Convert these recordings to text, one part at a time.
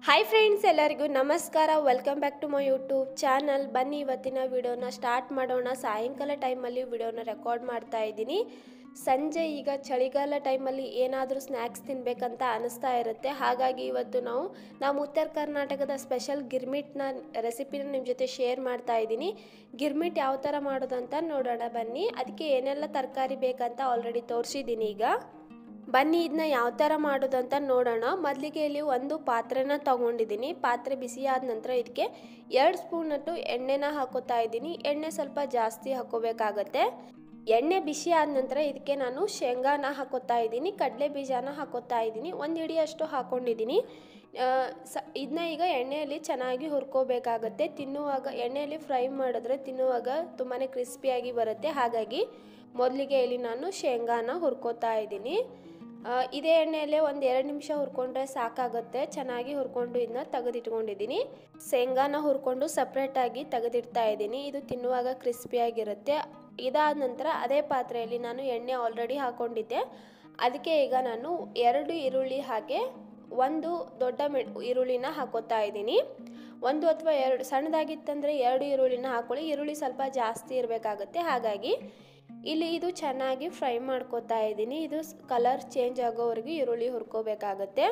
hi friends ಎಲ್ಲರಿಗೂ ನಮಸ್ಕಾರ welcome back to my YouTube channel ಬನ್ನಿ ಇವತ್ತಿನ ವಿಡಿಯೋನ ಸ್ಟಾರ್ಟ್ ಮಾಡೋಣ ಸಾಯಂಕಾಲ ಟೈಮಲ್ಲಿ ವಿಡಿಯೋನ ರೆಕಾರ್ಡ್ ಮಾಡ್ತಾ ಇದ್ದೀನಿ ಸಂಜೆ ಈಗ ಚಳಿಗಾಲ ಟೈಮಲ್ಲಿ ಏನಾದರೂ ಸ್ನ್ಯಾಕ್ಸ್ ತಿನ್ನಬೇಕಂತ ಅನಿಸ್ತಾ ಇರುತ್ತೆ ಹಾಗಾಗಿ ಇವತ್ತು ನಾವು ನಮ್ಮ ಉತ್ತರ ಕರ್ನಾಟಕದ ಸ್ಪೆಷಲ್ ಗಿರ್ಮಿಟ್ನ ರೆಸಿಪಿನ ನಿಮ್ಮ ಜೊತೆ ಶೇರ್ ಮಾಡ್ತಾ ಇದ್ದೀನಿ ಗಿರ್ಮಿಟ್ ಯಾವ ಥರ ಮಾಡೋದಂತ ನೋಡೋಣ ಬನ್ನಿ ಅದಕ್ಕೆ ಏನೆಲ್ಲ ತರಕಾರಿ ಬೇಕಂತ ಆಲ್ರೆಡಿ ತೋರಿಸಿದ್ದೀನಿ ಈಗ ಬನ್ನಿ ಇದನ್ನ ಯಾವ ಥರ ಮಾಡೋದಂತ ನೋಡೋಣ ಮೊದಲಿಗೆ ಇಲ್ಲಿ ಒಂದು ಪಾತ್ರೆನ ತಗೊಂಡಿದ್ದೀನಿ ಪಾತ್ರೆ ಬಿಸಿ ಆದ ನಂತರ ಇದಕ್ಕೆ ಎರಡು ಸ್ಪೂನಟ್ಟು ಎಣ್ಣೆನ ಹಾಕೋತಾ ಇದ್ದೀನಿ ಎಣ್ಣೆ ಸ್ವಲ್ಪ ಜಾಸ್ತಿ ಹಾಕೋಬೇಕಾಗತ್ತೆ ಎಣ್ಣೆ ಬಿಸಿ ಆದ ನಂತರ ಇದಕ್ಕೆ ನಾನು ಶೇಂಗಾನ ಹಾಕೋತಾ ಇದ್ದೀನಿ ಕಡಲೆ ಬೀಜನ ಹಾಕೋತಾ ಇದ್ದೀನಿ ಒಂದು ಹಿಡಿಯಷ್ಟು ಹಾಕೊಂಡಿದ್ದೀನಿ ಆ, ಸ ಇದನ್ನ ಈಗ ಎಣ್ಣೆಯಲ್ಲಿ ಚೆನ್ನಾಗಿ ಹುರ್ಕೋಬೇಕಾಗತ್ತೆ ತಿನ್ನುವಾಗ ಎಣ್ಣೆಯಲ್ಲಿ ಫ್ರೈ ಮಾಡಿದ್ರೆ ತಿನ್ನುವಾಗ ತುಂಬಾ ಕ್ರಿಸ್ಪಿಯಾಗಿ ಬರುತ್ತೆ ಹಾಗಾಗಿ ಮೊದಲಿಗೆ ಇಲ್ಲಿ ನಾನು ಶೇಂಗಾನ ಹುರ್ಕೋತಾ ಇದ್ದೀನಿ ಆ, ಇದೇ ಎಣ್ಣೆಯಲ್ಲೇ ಒಂದು ಎರಡು ನಿಮಿಷ ಹುರ್ಕೊಂಡ್ರೆ ಸಾಕಾಗುತ್ತೆ ಚೆನ್ನಾಗಿ ಹುರ್ಕೊಂಡು ಇದನ್ನ ತೆಗೆದಿಟ್ಕೊಂಡಿದ್ದೀನಿ ಶೇಂಗಾನ ಹುರ್ಕೊಂಡು ಸಪ್ರೇಟಾಗಿ ತೆಗೆದಿಡ್ತಾ ಇದ್ದೀನಿ ಇದು ತಿನ್ನುವಾಗ ಕ್ರಿಸ್ಪಿಯಾಗಿರುತ್ತೆ ಇದಾದ ನಂತರ ಅದೇ ಪಾತ್ರೆಯಲ್ಲಿ ನಾನು ಎಣ್ಣೆ ಆಲ್ರೆಡಿ ಹಾಕೊಂಡಿದ್ದೆ ಅದಕ್ಕೆ ಈಗ ನಾನು ಎರಡು ಈರುಳ್ಳಿ ಹಾಗೆ ಒಂದು ದೊಡ್ಡ ಮೆ ಈರುಳ್ಳಿನ ಹಾಕೋತಾ ಇದ್ದೀನಿ ಒಂದು ಅಥವಾ ಎರಡು ಸಣ್ಣದಾಗಿತ್ತಂದರೆ ಎರಡು ಈರುಳ್ಳಿನ ಹಾಕೊಳ್ಳಿ ಈರುಳ್ಳಿ ಸ್ವಲ್ಪ ಜಾಸ್ತಿ ಇರಬೇಕಾಗುತ್ತೆ ಹಾಗಾಗಿ ಇಲ್ಲಿ ಇದು ಚೆನ್ನಾಗಿ ಫ್ರೈ ಮಾಡ್ಕೋತಾ ಇದ್ದೀನಿ ಇದು ಕಲರ್ ಚೇಂಜ್ ಆಗೋವರೆಗೂ ಈರುಳ್ಳಿ ಹುರ್ಕೋಬೇಕಾಗತ್ತೆ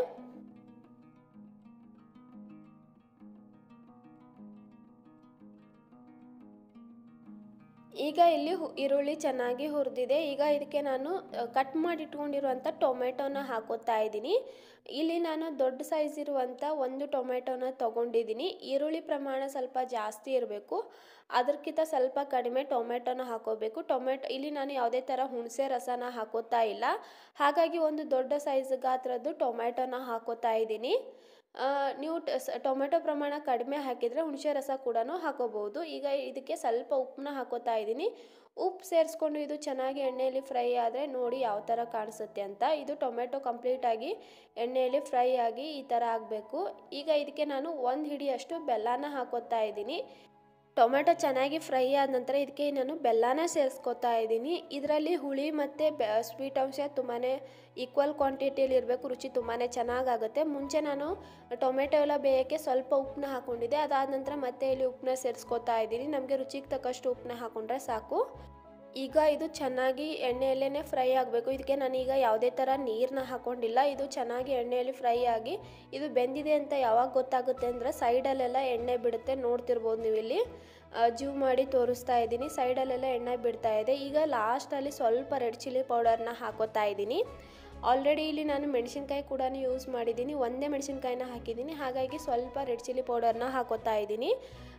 ಈಗ ಇಲ್ಲಿ ಹು- ಈರುಳ್ಳಿ ಚೆನ್ನಾಗಿ ಹುರಿದಿದೆ ಈಗ ಇದಕ್ಕೆ ನಾನು ಕಟ್ ಮಾಡಿ ಇಟ್ಕೊಂಡಿರುವಂಥ ಟೊಮೆಟೊನ ಹಾಕೋತಾ ಇದ್ದೀನಿ ಇಲ್ಲಿ ನಾನು ದೊಡ್ಡ ಸೈಜ್ ಇರುವಂಥ ಒಂದು ಟೊಮೆಟೊನ ತೊಗೊಂಡಿದ್ದೀನಿ ಈರುಳ್ಳಿ ಪ್ರಮಾಣ ಸ್ವಲ್ಪ ಜಾಸ್ತಿ ಇರಬೇಕು ಅದಕ್ಕಿಂತ ಸ್ವಲ್ಪ ಕಡಿಮೆ ಟೊಮೆಟೊನ ಹಾಕೋಬೇಕು ಟೊಮೆಟೊ ಇಲ್ಲಿ ನಾನು ಯಾವುದೇ ಥರ ಹುಣಸೆ ರಸನ ಹಾಕೋತಾ ಇಲ್ಲ ಹಾಗಾಗಿ ಒಂದು ದೊಡ್ಡ ಸೈಜ್ ಗಾತ್ರದ್ದು ಟೊಮೆಟೊನ ಹಾಕೋತಾ ಇದ್ದೀನಿ ಆ, ನೀವು ಟ- ಸ- ಟೊಮೆಟೊ ಪ್ರಮಾಣ ಕಡಿಮೆ ಹಾಕಿದರೆ ಹುಣಸೆ ರಸ ಕೂಡ ಹಾಕೋಬಹುದು ಈಗ ಇದಕ್ಕೆ ಸ್ವಲ್ಪ ಉಪ್ಪನ್ನ ಹಾಕೋತಾ ಇದ್ದೀನಿ ಉಪ್ಪು ಸೇರಿಸ್ಕೊಂಡು ಇದು ಚೆನ್ನಾಗಿ ಎಣ್ಣೆಯಲ್ಲಿ ಫ್ರೈ ಆದರೆ ನೋಡಿ ಯಾವ ಥರ ಕಾಣಿಸುತ್ತೆ ಅಂತ ಇದು ಟೊಮೆಟೊ ಕಂಪ್ಲೀಟಾಗಿ ಎಣ್ಣೆಯಲ್ಲಿ ಫ್ರೈ ಆಗಿ ಈ ಥರ ಆಗಬೇಕು ಈಗ ಇದಕ್ಕೆ ನಾನು ಒಂದು ಹಿಡಿಯಷ್ಟು ಬೆಲ್ಲನ ಹಾಕೋತಾ ಇದ್ದೀನಿ ಟೊಮೆಟೊ ಚೆನ್ನಾಗಿ ಫ್ರೈ ಆದ ನಂತರ ಇದಕ್ಕೆ ನಾನು ಬೆಲ್ಲನ ಸೇರಿಸ್ಕೊತಾ ಇದ್ದೀನಿ ಇದರಲ್ಲಿ ಹುಳಿ ಮತ್ತು ಬೆ ಸ್ವೀಟ್ ಅಂಶ ತುಂಬಾ ಈಕ್ವಲ್ ಕ್ವಾಂಟಿಟಿಯಲ್ಲಿ ಇರಬೇಕು ರುಚಿ ತುಂಬಾ ಚೆನ್ನಾಗಾಗುತ್ತೆ ಮುಂಚೆ ನಾನು ಟೊಮೆಟೊ ಎಲ್ಲ ಬೇಯೋಕ್ಕೆ ಸ್ವಲ್ಪ ಉಪ್ಪನ್ನ ಹಾಕ್ಕೊಂಡಿದ್ದೆ ಅದಾದ ನಂತರ ಮತ್ತೆ ಇಲ್ಲಿ ಉಪ್ಪನ್ನ ಸೇರಿಸ್ಕೊತಾ ಇದ್ದೀನಿ ನಮಗೆ ರುಚಿಗೆ ತಕ್ಕಷ್ಟು ಉಪ್ಪನ್ನ ಹಾಕ್ಕೊಂಡ್ರೆ ಸಾಕು ಈಗ ಇದು ಚೆನ್ನಾಗಿ ಎಣ್ಣೆಯಲ್ಲೇ ಫ್ರೈ ಆಗಬೇಕು ಇದಕ್ಕೆ ನಾನೀಗ ಯಾವುದೇ ಥರ ನೀರನ್ನ ಹಾಕೊಂಡಿಲ್ಲ ಇದು ಚೆನ್ನಾಗಿ ಎಣ್ಣೆಯಲ್ಲಿ ಫ್ರೈ ಆಗಿ ಇದು ಬೆಂದಿದೆ ಅಂತ ಯಾವಾಗ ಗೊತ್ತಾಗುತ್ತೆ ಅಂದರೆ ಸೈಡಲ್ಲೆಲ್ಲ ಎಣ್ಣೆ ಬಿಡುತ್ತೆ ನೋಡ್ತಿರ್ಬೋದು ನೀವು ಇಲ್ಲಿ ಜೂ ಮಾಡಿ ತೋರಿಸ್ತಾ ಇದ್ದೀನಿ ಸೈಡಲ್ಲೆಲ್ಲ ಎಣ್ಣೆ ಬಿಡ್ತಾ ಇದೆ ಈಗ ಲಾಸ್ಟಲ್ಲಿ ಸ್ವಲ್ಪ ರೆಡ್ ಚಿಲ್ಲಿ ಪೌಡರ್ನ ಹಾಕೋತಾ ಇದ್ದೀನಿ ಆಲ್ರೆಡಿ ಇಲ್ಲಿ ನಾನು ಮೆಣಸಿನ್ಕಾಯಿ ಕೂಡ ಯೂಸ್ ಮಾಡಿದ್ದೀನಿ ಒಂದೇ ಮೆಣಸಿನ್ಕಾಯಿನ ಹಾಕಿದ್ದೀನಿ ಹಾಗಾಗಿ ಸ್ವಲ್ಪ ರೆಡ್ ಚಿಲ್ಲಿ ಪೌಡರ್ನ ಹಾಕೋತಾ ಇದ್ದೀನಿ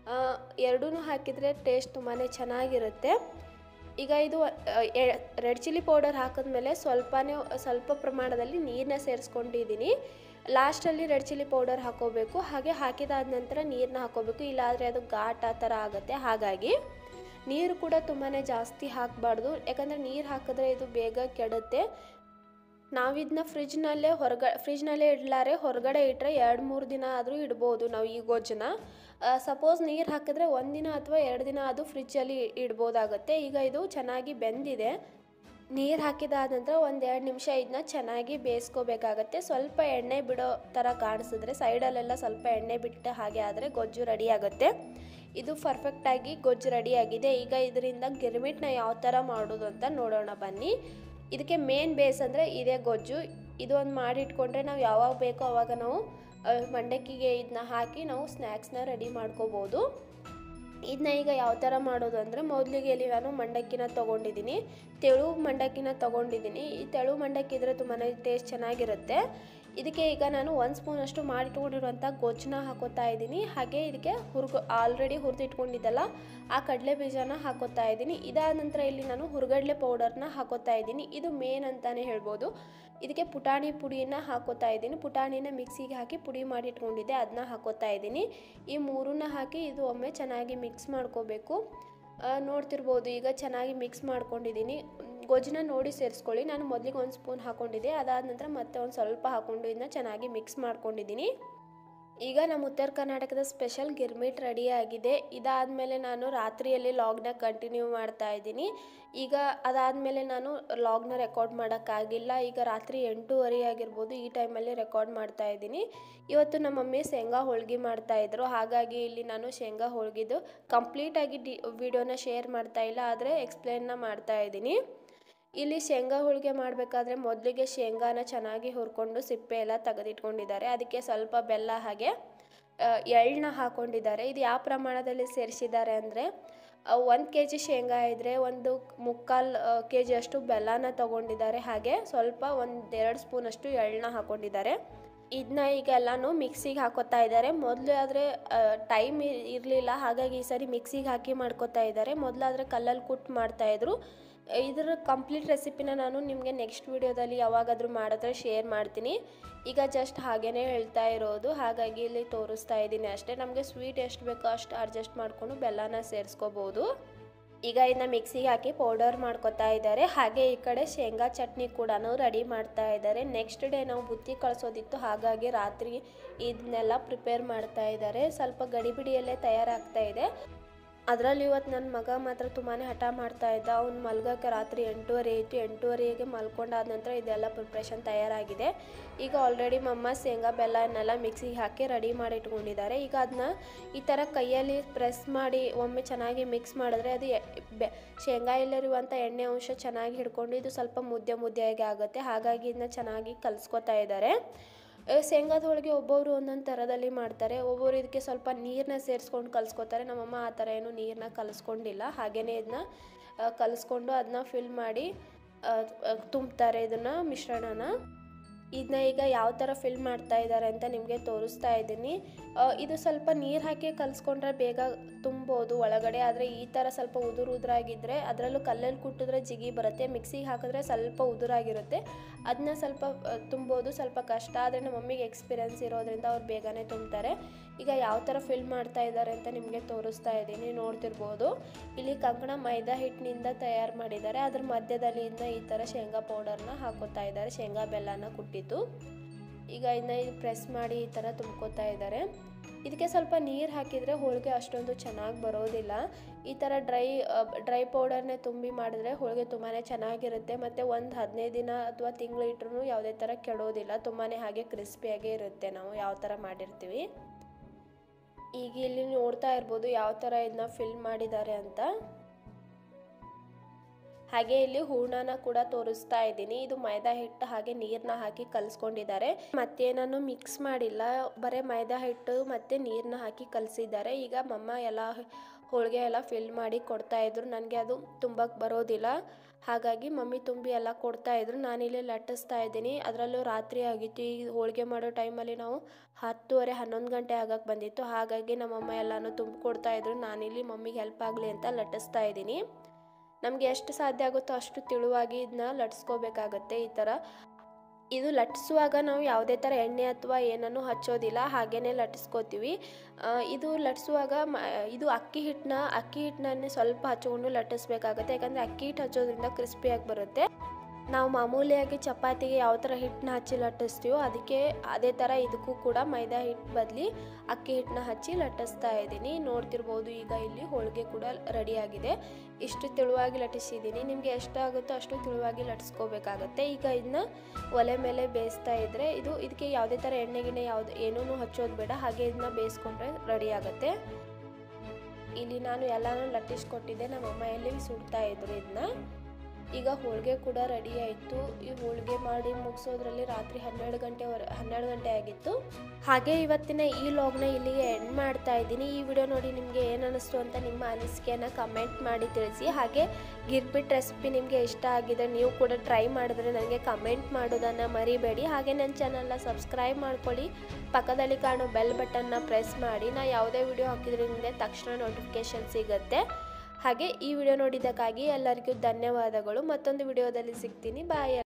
ಎರಡೂ ಹಾಕಿದರೆ ಟೇಸ್ಟ್ ತುಂಬಾ ಚೆನ್ನಾಗಿರುತ್ತೆ ಈಗ ಇದು ರೆಡ್ ಚಿಲ್ಲಿ ಪೌಡರ್ ಹಾಕಿದ್ಮೇಲೆ ಸ್ವಲ್ಪನೇ ಸ್ವಲ್ಪ ಪ್ರಮಾಣದಲ್ಲಿ ನೀರನ್ನ ಸೇರಿಸ್ಕೊಂಡಿದ್ದೀನಿ ಲಾಸ್ಟಲ್ಲಿ ರೆಡ್ ಚಿಲ್ಲಿ ಪೌಡರ್ ಹಾಕೋಬೇಕು ಹಾಗೆ ಹಾಕಿದಾದ ನಂತರ ನೀರನ್ನ ಹಾಕೋಬೇಕು ಇಲ್ಲಾದರೆ ಅದು ಘಾಟ್ ಆ ಥರ ಆಗುತ್ತೆ ಹಾಗಾಗಿ ನೀರು ಕೂಡ ತುಂಬಾ ಜಾಸ್ತಿ ಹಾಕಬಾರ್ದು ಯಾಕಂದರೆ ನೀರು ಹಾಕಿದ್ರೆ ಇದು ಬೇಗ ಕೆಡುತ್ತೆ ನಾವಿದನ್ನ ಫ್ರಿಜ್ನಲ್ಲೇ ಹೊರಗ ಫ್ರಿಜ್ನಲ್ಲೇ ಇಡಲಾರೆ ಹೊರಗಡೆ ಇಟ್ಟರೆ ಎರಡು ಮೂರು ದಿನ ಆದರೂ ಇಡ್ಬೋದು ನಾವು ಈ ಗೊಜ್ಜನ್ನ ಸಪೋಸ್ ನೀರು ಹಾಕಿದ್ರೆ ಒಂದಿನ ಅಥವಾ ಎರಡು ದಿನ ಅದು ಫ್ರಿಜ್ಜಲ್ಲಿ ಇಡ್ಬೋದಾಗುತ್ತೆ ಈಗ ಇದು ಚೆನ್ನಾಗಿ ಬೆಂದಿದೆ ನೀರು ಹಾಕಿದಾದ ನಂತರ ಒಂದು ಎರಡು ನಿಮಿಷ ಇದನ್ನ ಚೆನ್ನಾಗಿ ಬೇಯಿಸ್ಕೋಬೇಕಾಗತ್ತೆ ಸ್ವಲ್ಪ ಎಣ್ಣೆ ಬಿಡೋ ಥರ ಕಾಣಿಸಿದ್ರೆ ಸೈಡಲ್ಲೆಲ್ಲ ಸ್ವಲ್ಪ ಎಣ್ಣೆ ಬಿಟ್ಟು ಹಾಗೆ ಆದರೆ ಗೊಜ್ಜು ರೆಡಿ ಆಗುತ್ತೆ ಇದು ಪರ್ಫೆಕ್ಟಾಗಿ ಗೊಜ್ಜು ರೆಡಿಯಾಗಿದೆ ಈಗ ಇದರಿಂದ ಗಿರ್ಮಿಟ್ನ ಯಾವ ಥರ ಮಾಡೋದು ಅಂತ ನೋಡೋಣ ಬನ್ನಿ ಇದಕ್ಕೆ ಮೇನ್ ಬೇಸ್ ಅಂದರೆ ಇದೇ ಗೊಜ್ಜು ಇದು ಒಂದು ಮಾಡಿಟ್ಕೊಂಡ್ರೆ ನಾವು ಯಾವಾಗ ಬೇಕೋ ಆವಾಗ ನಾವು ಆ, ಮಂಡಕ್ಕಿಗೆ ಇದನ್ನ ಹಾಕಿ ನಾವು ಸ್ನ್ಯಾಕ್ಸ್ನ ರೆಡಿ ಮಾಡ್ಕೋಬೋದು ಇದನ್ನ ಈಗ ಯಾವ ಥರ ಮಾಡೋದು ಅಂದರೆ ಮೊದಲಿಗೆ ಇಲ್ಲಿ ನಾನು ಮಂಡಕ್ಕಿನ ತೊಗೊಂಡಿದ್ದೀನಿ ತೆಳು ಮಂಡಕ್ಕಿನ ತೊಗೊಂಡಿದ್ದೀನಿ ಈ ತೆಳು ಮಂಡಕ್ಕಿ ಇದ್ರೆ ತುಂಬಾ ಟೇಸ್ಟ್ ಚೆನ್ನಾಗಿರುತ್ತೆ ಇದಕ್ಕೆ ಈಗ ನಾನು ಒಂದು ಸ್ಪೂನಷ್ಟು ಮಾಡಿಟ್ಕೊಂಡಿರುವಂಥ ಗೊಜ್ಜನ್ನ ಹಾಕೋತಾ ಇದ್ದೀನಿ ಹಾಗೆ ಇದಕ್ಕೆ ಹುರ್ಗೊ ಆಲ್ರೆಡಿ ಹುರಿದಿಟ್ಕೊಂಡಿದ್ದಲ್ಲ ಆ ಕಡಲೆ ಬೀಜನ ಹಾಕೋತಾ ಇದ್ದೀನಿ ಇದಾದ ನಂತರ ಇಲ್ಲಿ ನಾನು ಹುರ್ಗಡ್ಲೆ ಪೌಡರ್ನ ಹಾಕೋತಾ ಇದ್ದೀನಿ ಇದು ಮೇನ್ ಅಂತಲೇ ಹೇಳ್ಬೋದು ಇದಕ್ಕೆ ಪುಟಾಣಿ ಪುಡಿನ ಹಾಕೋತಾ ಇದ್ದೀನಿ ಪುಟಾಣಿನ ಮಿಕ್ಸಿಗೆ ಹಾಕಿ ಪುಡಿ ಮಾಡಿ ಇಟ್ಕೊಂಡಿದ್ದೆ ಅದನ್ನ ಹಾಕೋತಾ ಇದ್ದೀನಿ ಈ ಮೂರನ್ನ ಹಾಕಿ ಇದು ಒಮ್ಮೆ ಚೆನ್ನಾಗಿ ಮಿಕ್ಸ್ ಮಾಡ್ಕೋಬೇಕು ಆ, ನೋಡ್ತಿರ್ಬೋದು ಈಗ ಚೆನ್ನಾಗಿ ಮಿಕ್ಸ್ ಮಾಡ್ಕೊಂಡಿದ್ದೀನಿ ಗೊಜ್ಜನ್ನ ನೋಡಿ ಸೇರಿಸ್ಕೊಳ್ಳಿ ನಾನು ಮೊದಲಿಗೆ ಒಂದು ಸ್ಪೂನ್ ಹಾಕೊಂಡಿದ್ದೆ ಅದಾದ ನಂತರ ಮತ್ತೆ ಒಂದು ಸ್ವಲ್ಪ ಹಾಕೊಂಡು ಇದನ್ನ ಚೆನ್ನಾಗಿ ಮಿಕ್ಸ್ ಮಾಡ್ಕೊಂಡಿದ್ದೀನಿ ಈಗ ನಮ್ಮ ಉತ್ತರ ಕರ್ನಾಟಕದ ಸ್ಪೆಷಲ್ ಗಿರ್ಮಿಟ್ ರೆಡಿ ಆಗಿದೆ ಇದಾದಮೇಲೆ ನಾನು ರಾತ್ರಿಯಲ್ಲಿ ಲಾಗ್ನ ಕಂಟಿನ್ಯೂ ಮಾಡ್ತಾ ಇದ್ದೀನಿ ಈಗ ಅದಾದಮೇಲೆ ನಾನು ಲಾಗ್ನ ರೆಕಾರ್ಡ್ ಮಾಡೋಕ್ಕಾಗಿಲ್ಲ ಈಗ ರಾತ್ರಿ ಎಂಟೂವರೆ ಆಗಿರ್ಬೋದು ಈ ಟೈಮಲ್ಲಿ ರೆಕಾರ್ಡ್ ಮಾಡ್ತಾ ಇದ್ದೀನಿ ಇವತ್ತು ನಮ್ಮ ಮಮ್ಮಿ ಶೇಂಗಾ ಹೋಳ್ಗೆ ಮಾಡ್ತಾಯಿದ್ರು ಹಾಗಾಗಿ ಇಲ್ಲಿ ನಾನು ಶೇಂಗಾ ಹೋಳ್ಗಿದು ಕಂಪ್ಲೀಟಾಗಿ ಡಿ ವಿಡಿಯೋನ ಶೇರ್ ಮಾಡ್ತಾ ಇಲ್ಲ ಆದರೆ ಎಕ್ಸ್ಪ್ಲೇನ್ನ ಮಾಡ್ತಾ ಇದ್ದೀನಿ ಇಲ್ಲಿ ಶೇಂಗಾ ಹೋಳಿಗೆ ಮಾಡಬೇಕಾದ್ರೆ ಮೊದಲಿಗೆ ಶೇಂಗಾನ ಚೆನ್ನಾಗಿ ಹುರ್ಕೊಂಡು ಸಿಪ್ಪೆ ಎಲ್ಲ ತೆಗೆದಿಟ್ಕೊಂಡಿದ್ದಾರೆ ಅದಕ್ಕೆ ಸ್ವಲ್ಪ ಬೆಲ್ಲ ಹಾಗೆ ಎಳ್ಳನ್ನ ಹಾಕೊಂಡಿದ್ದಾರೆ ಇದು ಯಾವ ಪ್ರಮಾಣದಲ್ಲಿ ಸೇರಿಸಿದ್ದಾರೆ ಅಂದರೆ ಒಂದು ಕೆ ಜಿ ಶೇಂಗಾ ಇದ್ದರೆ ಒಂದು ಮುಕ್ಕಾಲು ಕೆ ಜಿಯಷ್ಟು ಬೆಲ್ಲನ ತೊಗೊಂಡಿದ್ದಾರೆ ಹಾಗೆ ಸ್ವಲ್ಪ ಒಂದು ಎರಡು ಸ್ಪೂನಷ್ಟು ಎಳ್ಳನ್ನ ಹಾಕೊಂಡಿದ್ದಾರೆ ಇದನ್ನ ಈಗ ಎಲ್ಲನೂ ಮಿಕ್ಸಿಗೆ ಹಾಕೋತಾ ಇದ್ದಾರೆ ಮೊದಲು ಆದರೆ ಟೈಮ್ ಇರಲಿಲ್ಲ ಹಾಗಾಗಿ ಈ ಸರಿ ಮಿಕ್ಸಿಗೆ ಹಾಕಿ ಮಾಡ್ಕೋತಾ ಇದ್ದಾರೆ ಮೊದಲಾದರೆ ಕಲ್ಲಲ್ಲಿ ಕುಟ್ಟು ಮಾಡ್ತಾಯಿದ್ರು ಇದರ ಕಂಪ್ಲೀಟ್ ರೆಸಿಪಿನ ನಾನು ನಿಮಗೆ ನೆಕ್ಸ್ಟ್ ವಿಡಿಯೋದಲ್ಲಿ ಯಾವಾಗಾದರೂ ಮಾಡಿದ್ರೆ ಶೇರ್ ಮಾಡ್ತೀನಿ ಈಗ ಜಸ್ಟ್ ಹಾಗೇ ಹೇಳ್ತಾ ಇರೋದು ಹಾಗಾಗಿ ಇಲ್ಲಿ ತೋರಿಸ್ತಾ ಇದ್ದೀನಿ ಅಷ್ಟೇ ನಮಗೆ ಸ್ವೀಟ್ ಎಷ್ಟು ಬೇಕೋ ಅಷ್ಟು ಅಡ್ಜಸ್ಟ್ ಮಾಡಿಕೊಂಡು ಬೆಲ್ಲನ ಸೇರಿಸ್ಕೋಬೋದು ಈಗ ಇದನ್ನ ಮಿಕ್ಸಿಗೆ ಹಾಕಿ ಪೌಡರ್ ಮಾಡ್ಕೊತಾ ಇದ್ದಾರೆ ಹಾಗೆ ಈ ಕಡೆ ಶೇಂಗಾ ಚಟ್ನಿ ಕೂಡ ರೆಡಿ ಮಾಡ್ತಾ ಇದ್ದಾರೆ ನೆಕ್ಸ್ಟ್ ಡೇ ನಾವು ಬುತ್ತಿ ಕಳಿಸೋದಿತ್ತು ಹಾಗಾಗಿ ರಾತ್ರಿ ಇದನ್ನೆಲ್ಲ ಪ್ರಿಪೇರ್ ಮಾಡ್ತಾ ಇದ್ದಾರೆ ಸ್ವಲ್ಪ ಗಡಿಬಿಡಿಯಲ್ಲೇ ತಯಾರಾಗ್ತಾ ಇದೆ ಅದರಲ್ಲಿ ಇವತ್ತು ನನ್ನ ಮಗ ಮಾತ್ರ ತುಂಬಾ ಹಠ ಮಾಡ್ತಾ ಇದ್ದ ಅವ್ನು ಮಲ್ಗೋಕ್ಕೆ ರಾತ್ರಿ ಎಂಟೂವರೆ ಇತ್ತು ಎಂಟೂವರೆಗೆ ಮಲ್ಕೊಂಡಾದ ನಂತರ ಇದೆಲ್ಲ ಪ್ರಿಪ್ರೇಷನ್ ತಯಾರಾಗಿದೆ ಈಗ ಆಲ್ರೆಡಿ ಮಮ್ಮ ಶೇಂಗಾ ಬೆಲ್ಲನೆಲ್ಲ ಮಿಕ್ಸಿಗೆ ಹಾಕಿ ರೆಡಿ ಮಾಡಿ ಇಟ್ಕೊಂಡಿದ್ದಾರೆ ಈಗ ಅದನ್ನ ಈ ಥರ ಕೈಯಲ್ಲಿ ಪ್ರೆಸ್ ಮಾಡಿ ಒಮ್ಮೆ ಚೆನ್ನಾಗಿ ಮಿಕ್ಸ್ ಮಾಡಿದ್ರೆ ಅದು ಬೆ ಶೇಂಗಾಯಲ್ಲಿರುವಂಥ ಎಣ್ಣೆ ಅಂಶ ಚೆನ್ನಾಗಿ ಹಿಡ್ಕೊಂಡು ಇದು ಸ್ವಲ್ಪ ಮುದ್ದೆ ಮುದ್ದೆಯಾಗಿ ಆಗುತ್ತೆ ಹಾಗಾಗಿ ಇದನ್ನ ಚೆನ್ನಾಗಿ ಕಲಿಸ್ಕೊತಾ ಇದ್ದಾರೆ ಶೇಂಗಾದ ಹೋಳಿಗೆ ಒಬ್ಬೊಬ್ರು ಒಂದೊಂದು ಥರದಲ್ಲಿ ಮಾಡ್ತಾರೆ ಒಬ್ಬರು ಇದಕ್ಕೆ ಸ್ವಲ್ಪ ನೀರನ್ನ ಸೇರಿಸ್ಕೊಂಡು ಕಲಿಸ್ಕೊತಾರೆ ನಮ್ಮಮ್ಮ ಆ ಥರ ಏನು ನೀರನ್ನ ಕಲಿಸ್ಕೊಂಡಿಲ್ಲ ಹಾಗೆಯೇ ಇದನ್ನ ಕಲಿಸ್ಕೊಂಡು ಅದನ್ನ ಫಿಲ್ ಮಾಡಿ ತುಂಬ್ತಾರೆ ಇದನ್ನು ಮಿಶ್ರಣನ ಇದನ್ನ ಈಗ ಯಾವ ಥರ ಫಿಲ್ ಮಾಡ್ತಾ ಇದ್ದಾರೆ ಅಂತ ನಿಮಗೆ ತೋರಿಸ್ತಾ ಇದ್ದೀನಿ ಇದು ಸ್ವಲ್ಪ ನೀರು ಹಾಕಿ ಕಲಿಸ್ಕೊಂಡ್ರೆ ಬೇಗ ತುಂಬೋದು ಒಳಗಡೆ ಆದರೆ ಈ ಥರ ಸ್ವಲ್ಪ ಉದುರು ಉದುರಾಗಿದ್ದರೆ ಅದರಲ್ಲೂ ಕಲ್ಲಲ್ಲಿ ಕುಟ್ಟಿದ್ರೆ ಜಿಗಿ ಬರುತ್ತೆ ಮಿಕ್ಸಿಗೆ ಹಾಕಿದ್ರೆ ಸ್ವಲ್ಪ ಉದುರಾಗಿರುತ್ತೆ ಅದನ್ನ ಸ್ವಲ್ಪ ತುಂಬೋದು ಸ್ವಲ್ಪ ಕಷ್ಟ ಆದರೆ ನಮ್ಮ ಮಮ್ಮಿಗೆ ಎಕ್ಸ್ಪೀರಿಯನ್ಸ್ ಇರೋದ್ರಿಂದ ಅವ್ರು ಬೇಗನೆ ತುಂಬ್ತಾರೆ ಈಗ ಯಾವ ಥರ ಫಿಲ್ ಮಾಡ್ತಾ ಇದ್ದಾರೆ ಅಂತ ನಿಮಗೆ ತೋರಿಸ್ತಾ ಇದ್ದೀನಿ ನೋಡ್ತಿರ್ಬೋದು ಇಲ್ಲಿ ಕಂಕಣ ಮೈದಾ ಹಿಟ್ಟಿನಿಂದ ತಯಾರು ಮಾಡಿದ್ದಾರೆ ಅದ್ರ ಮಧ್ಯದಲ್ಲಿ ಇದನ್ನ ಈ ಥರ ಶೇಂಗಾ ಪೌಡರ್ನ ಹಾಕೋತಾ ಇದ್ದಾರೆ ಶೇಂಗಾ ಬೆಲ್ಲನ ಕುಟ್ಟಿದ್ದು ಈಗ ಇದನ್ನ ಇದು ಪ್ರೆಸ್ ಮಾಡಿ ಈ ಥರ ತುಂಬ್ಕೋತಾ ಇದ್ದಾರೆ ಇದಕ್ಕೆ ಸ್ವಲ್ಪ ನೀರು ಹಾಕಿದರೆ ಹೋಳಿಗೆ ಅಷ್ಟೊಂದು ಚೆನ್ನಾಗಿ ಬರೋದಿಲ್ಲ ಈ ಥರ ಡ್ರೈ ಡ್ರೈ ಪೌಡರ್ನೇ ತುಂಬಿ ಮಾಡಿದ್ರೆ ಹೋಳಿಗೆ ತುಂಬಾ ಚೆನ್ನಾಗಿರುತ್ತೆ ಮತ್ತು ಒಂದು ಹದಿನೈದು ದಿನ ಅಥವಾ ತಿಂಗಳು ಇಟ್ಟರು ಯಾವುದೇ ಥರ ಕೆಡೋದಿಲ್ಲ ತುಂಬಾ ಹಾಗೆ ಕ್ರಿಸ್ಪಿಯಾಗೇ ಇರುತ್ತೆ ನಾವು ಯಾವ ಥರ ಮಾಡಿರ್ತೀವಿ ಈಗ ಇಲ್ಲಿ ನೋಡ್ತಾ ಇರ್ಬೋದು ಯಾವ ಥರ ಇದನ್ನ ಫಿಲ್ ಮಾಡಿದ್ದಾರೆ ಅಂತ ಹಾಗೆ ಇಲ್ಲಿ ಹೂರ್ಣನ ಕೂಡ ತೋರಿಸ್ತಾ ಇದ್ದೀನಿ ಇದು ಮೈದಾ ಹಿಟ್ಟು ಹಾಗೆ ನೀರನ್ನ ಹಾಕಿ ಕಲಿಸ್ಕೊಂಡಿದ್ದಾರೆ ಮತ್ತೇನನ್ನು ಮಿಕ್ಸ್ ಮಾಡಿಲ್ಲ ಬರೀ ಮೈದಾ ಹಿಟ್ಟು ಮತ್ತು ನೀರನ್ನ ಹಾಕಿ ಕಲಿಸಿದ್ದಾರೆ ಈಗ ಮಮ್ಮ ಎಲ್ಲ ಹೋಳಿಗೆ ಎಲ್ಲ ಫಿಲ್ ಮಾಡಿ ಕೊಡ್ತಾ ಇದ್ರು ನನಗೆ ಅದು ತುಂಬಕ್ಕೆ ಬರೋದಿಲ್ಲ ಹಾಗಾಗಿ ಮಮ್ಮಿ ತುಂಬಿ ಎಲ್ಲ ಕೊಡ್ತಾ ಇದ್ರು ನಾನಿಲ್ಲಿ ಲಟ್ಟಿಸ್ತಾ ಇದ್ದೀನಿ ಅದರಲ್ಲೂ ರಾತ್ರಿ ಆಗಿತ್ತು ಈ ಹೋಳಿಗೆ ಮಾಡೋ ಟೈಮಲ್ಲಿ ನಾವು ಹತ್ತುವರೆ ಹನ್ನೊಂದು ಗಂಟೆ ಆಗಕ್ಕೆ ಬಂದಿತ್ತು ಹಾಗಾಗಿ ನಮ್ಮಮ್ಮ ಎಲ್ಲನೂ ತುಂಬಿಕೊಡ್ತಾ ಇದ್ರು ನಾನಿಲ್ಲಿ ಮಮ್ಮಿಗೆ ಹೆಲ್ಪ್ ಆಗಲಿ ಅಂತ ಲಟ್ಟಿಸ್ತಾ ಇದ್ದೀನಿ ನಮಗೆ ಎಷ್ಟು ಸಾಧ್ಯ ಆಗುತ್ತೋ ಅಷ್ಟು ತಿಳುವಾಗಿ ಇದನ್ನ ಲಟ್ಸ್ಕೋಬೇಕಾಗತ್ತೆ ಈ ಥರ ಇದು ಲಟ್ಟಿಸುವಾಗ ನಾವು ಯಾವುದೇ ಥರ ಎಣ್ಣೆ ಅಥವಾ ಏನನ್ನು ಹಚ್ಚೋದಿಲ್ಲ ಹಾಗೇ ಲಟ್ಟಿಸ್ಕೋತೀವಿ ಇದು ಲಟ್ಟಿಸುವಾಗ ಮ ಇದು ಅಕ್ಕಿ ಹಿಟ್ಟನ್ನ ಅಕ್ಕಿ ಹಿಟ್ಟನ್ನೇ ಸ್ವಲ್ಪ ಹಚ್ಕೊಂಡು ಲಟ್ಟಿಸ್ಬೇಕಾಗತ್ತೆ ಯಾಕಂದರೆ ಅಕ್ಕಿ ಹಿಟ್ಟು ಹಚ್ಚೋದ್ರಿಂದ ಕ್ರಿಸ್ಪಿಯಾಗಿ ಬರುತ್ತೆ ನಾವು ಮಾಮೂಲಿಯಾಗಿ ಚಪಾತಿಗೆ ಯಾವ ಥರ ಹಿಟ್ಟನ್ನ ಹಚ್ಚಿ ಲಟ್ಟಿಸ್ತೀವೋ ಅದಕ್ಕೆ ಅದೇ ಥರ ಇದಕ್ಕೂ ಕೂಡ ಮೈದಾ ಹಿಟ್ಟು ಬದಲಿ ಅಕ್ಕಿ ಹಿಟ್ಟನ್ನ ಹಚ್ಚಿ ಲಟ್ಟಿಸ್ತಾ ಇದ್ದೀನಿ ನೋಡ್ತಿರ್ಬೋದು ಈಗ ಇಲ್ಲಿ ಹೋಳಿಗೆ ಕೂಡ ರೆಡಿಯಾಗಿದೆ ಇಷ್ಟು ತೆಳುವಾಗಿ ಲಟ್ಟಿಸಿದ್ದೀನಿ ನಿಮಗೆ ಎಷ್ಟಾಗುತ್ತೋ ಅಷ್ಟು ತೆಳುವಾಗಿ ಲಟ್ಟಿಸ್ಕೋಬೇಕಾಗತ್ತೆ ಈಗ ಇದನ್ನ ಒಲೆ ಮೇಲೆ ಬೇಯಿಸ್ತಾ ಇದ್ದರೆ ಇದು ಇದಕ್ಕೆ ಯಾವುದೇ ಥರ ಎಣ್ಣೆ ಗಿಣ್ಣೆ ಯಾವುದು ಏನೂ ಹಚ್ಚೋದು ಬೇಡ ಹಾಗೆ ಇದನ್ನ ಬೇಯಿಸ್ಕೊಂಡ್ರೆ ರೆಡಿ ಆಗುತ್ತೆ ಇಲ್ಲಿ ನಾನು ಎಲ್ಲನೂ ಲಟ್ಟಿಸ್ಕೊಟ್ಟಿದ್ದೆ ನಮ್ಮಮ್ಮ ಎಲ್ಲಿ ಸುಡ್ತಾ ಇದ್ರು ಇದನ್ನ ಈಗ ಹೋಳಿಗೆ ಕೂಡ ರೆಡಿ ಆಯಿತು ಈ ಹೋಳಿಗೆ ಮಾಡಿ ಮುಗಿಸೋದ್ರಲ್ಲಿ ರಾತ್ರಿ ಹನ್ನೆರಡು ಗಂಟೆವರೆ ಹನ್ನೆರಡು ಗಂಟೆ ಆಗಿತ್ತು ಹಾಗೆ ಇವತ್ತಿನ ಈ ಲಾಗ್ನ ಇಲ್ಲಿಗೆ ಎಂಡ್ ಮಾಡ್ತಾ ಇದ್ದೀನಿ ಈ ವಿಡಿಯೋ ನೋಡಿ ನಿಮಗೆ ಏನು ಅನ್ನಿಸ್ತು ಅಂತ ನಿಮ್ಮ ಅನಿಸಿಕೆಯನ್ನು ಕಮೆಂಟ್ ಮಾಡಿ ತಿಳಿಸಿ ಹಾಗೆ ಗಿರ್ಬಿಟ್ ರೆಸಿಪಿ ನಿಮಗೆ ಇಷ್ಟ ಆಗಿದೆ ನೀವು ಕೂಡ ಟ್ರೈ ಮಾಡಿದ್ರೆ ನನಗೆ ಕಮೆಂಟ್ ಮಾಡೋದನ್ನು ಮರಿಬೇಡಿ ಹಾಗೆ ನನ್ನ ಚಾನಲ್ನ ಸಬ್ಸ್ಕ್ರೈಬ್ ಮಾಡ್ಕೊಳ್ಳಿ ಪಕ್ಕದಲ್ಲಿ ಕಾಣೋ ಬೆಲ್ ಬಟನ್ನ ಪ್ರೆಸ್ ಮಾಡಿ ನಾ ಯಾವುದೇ ವಿಡಿಯೋ ಹಾಕಿದ್ರೆ ನಿಮಗೆ ತಕ್ಷಣ ನೋಟಿಫಿಕೇಶನ್ ಸಿಗುತ್ತೆ ಹಾಗೆ ಈ ವಿಡಿಯೋ ನೋಡಿದ್ದಕ್ಕಾಗಿ ಎಲ್ಲರಿಗೂ ಧನ್ಯವಾದಗಳು ಮತ್ತೊಂದು ವಿಡಿಯೋದಲ್ಲಿ ಸಿಗ್ತೀನಿ ಬಾಯ್